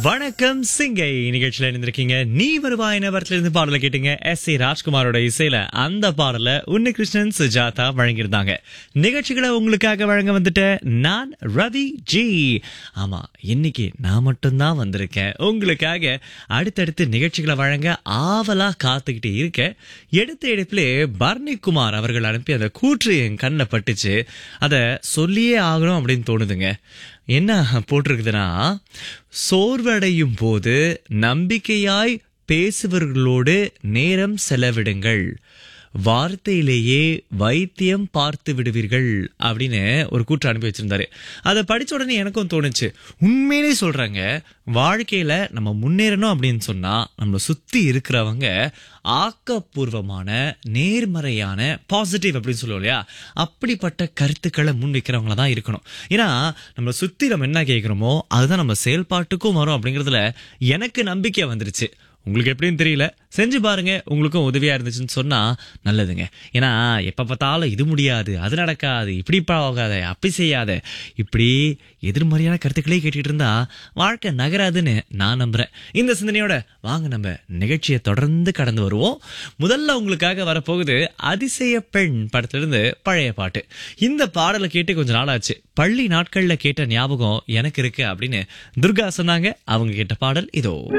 வணக்கம் சிங்கை நிகழ்ச்சியில இருந்திருக்கீங்க நீ வருவாய் நபரத்துல இருந்து பாடல கேட்டீங்க எஸ் ஏ ராஜ்குமாரோட இசையில அந்த பாடல உன்னிகிருஷ்ணன் சுஜாதா வழங்கியிருந்தாங்க நிகழ்ச்சிகளை உங்களுக்காக வழங்க வந்துட்ட நான் ரவி ஜி ஆமா இன்னைக்கு நான் மட்டும்தான் வந்திருக்கேன் உங்களுக்காக அடுத்தடுத்து நிகழ்ச்சிகளை வழங்க ஆவலா காத்துக்கிட்டு இருக்கேன் எடுத்த எடுப்பிலே பர்னி குமார் அவர்கள் அனுப்பி அந்த கூற்று என் கண்ணில் பட்டுச்சு அதை சொல்லியே ஆகணும் அப்படின்னு தோணுதுங்க என்ன போட்டிருக்குதுன்னா சோர்வடையும் போது நம்பிக்கையாய் பேசுபவர்களோடு நேரம் செலவிடுங்கள் வார்த்தையிலேயே வைத்தியம் பார்த்து விடுவீர்கள் அப்படின்னு ஒரு கூற்று அனுப்பி வச்சிருந்தாரு அதை படிச்ச உடனே எனக்கும் தோணுச்சு உண்மையிலே சொல்றாங்க வாழ்க்கையில நம்ம முன்னேறணும் அப்படின்னு சொன்னா நம்மளை சுத்தி இருக்கிறவங்க ஆக்கப்பூர்வமான நேர்மறையான பாசிட்டிவ் அப்படின்னு சொல்லுவோம் இல்லையா அப்படிப்பட்ட கருத்துக்களை முன்வைக்கிறவங்கள தான் இருக்கணும் ஏன்னா நம்மளை சுத்தி நம்ம என்ன கேட்குறோமோ அதுதான் நம்ம செயல்பாட்டுக்கும் வரும் அப்படிங்கிறதுல எனக்கு நம்பிக்கை வந்துருச்சு உங்களுக்கு எப்படின்னு தெரியல செஞ்சு பாருங்க உங்களுக்கும் உதவியா இருந்துச்சுன்னு சொன்னா நல்லதுங்க ஏன்னா எப்ப பார்த்தாலும் இது முடியாது அது நடக்காது இப்படி போகாத அப்படி செய்யாத இப்படி எதிர்மறையான கருத்துக்களே கேட்டுட்டு இருந்தா வாழ்க்கை நகராதுன்னு நான் நம்புறேன் இந்த சிந்தனையோட வாங்க நம்ம நிகழ்ச்சியை தொடர்ந்து கடந்து வருவோம் முதல்ல உங்களுக்காக வரப்போகுது அதிசய பெண் படத்துல இருந்து பழைய பாட்டு இந்த பாடலை கேட்டு கொஞ்ச நாள் ஆச்சு பள்ளி நாட்கள்ல கேட்ட ஞாபகம் எனக்கு இருக்கு அப்படின்னு துர்கா சொன்னாங்க அவங்க கேட்ட பாடல் இதோ